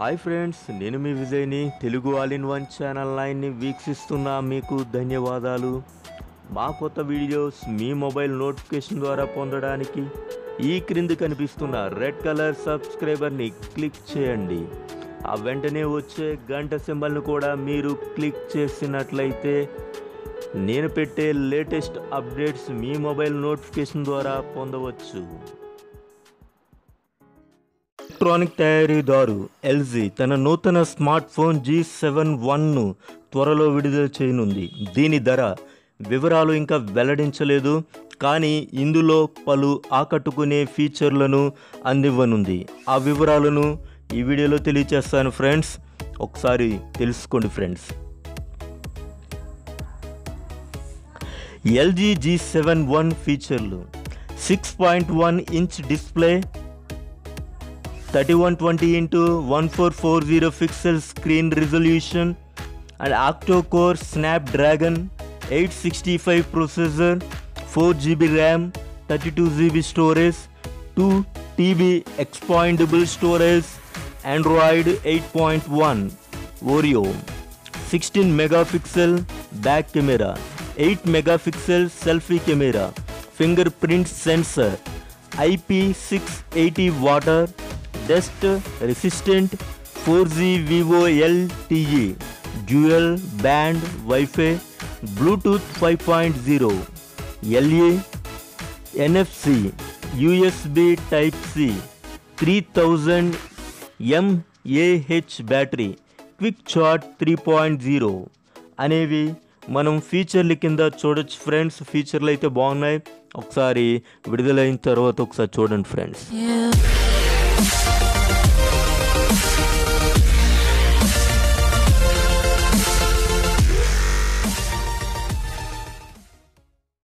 Hi friends నేను మీ విజయ్ని Telugu all in one channel నైన్ని వీక్షిస్తున్న మీకు ధన్యవాదాలు మా కొత్త వీడియోస్ మీ మొబైల్ నోటిఫికేషన్ ద్వారా పొందడానికి ఈ క్రింది కనిపిస్తున్న రెడ్ కలర్ సబ్స్క్రైబర్ని క్లిక్ చేయండి ఆ వెంటనే వచ్చే గంట సింబల్ను కూడా మీరు క్లిక్ చేసినట్లయితే నేను పెట్టే లేటెస్ట్ అప్డేట్స్ మీ మొబైల్ నోటిఫికేషన్ ద్వారా పొందవచ్చు ఎలక్ట్రానిక్ తయారీదారు ఎల్జీ తన నూతన స్మార్ట్ ఫోన్ జీ సెవెన్ వన్ను త్వరలో విడుదల చేయనుంది దీని ధర వివరాలు ఇంకా వెల్లడించలేదు కానీ ఇందులో పలు ఆకట్టుకునే ఫీచర్లను అందివ్వనుంది ఆ వివరాలను ఈ వీడియోలో తెలియచేస్తాను ఫ్రెండ్స్ ఒకసారి తెలుసుకోండి friends LG G seven one ఫీచర్లు six point one inch display thirty one twenty into one four four zero pixel screen resolution and octa core Snapdragon eight sixty five processor four GB RAM thirty two GB storage two TB expandable storage Android eight point one Oreo sixteen megapixel back camera eight megapixel selfie camera fingerprint sensor IP six eighty water dust resistant four G Vivo LTE dual band WiFi Bluetooth five point zero LE NFC USB type C three thousand mAh battery quick charge three point zero అనేవి మనం ఫీచర్ల కింద చూడొచ్చు friends ఫీచర్లు అయితే బాగున్నాయి ఒకసారి విడుదలైన తర్వాత ఒకసారి చూడండి ఫ్రెండ్స్ you.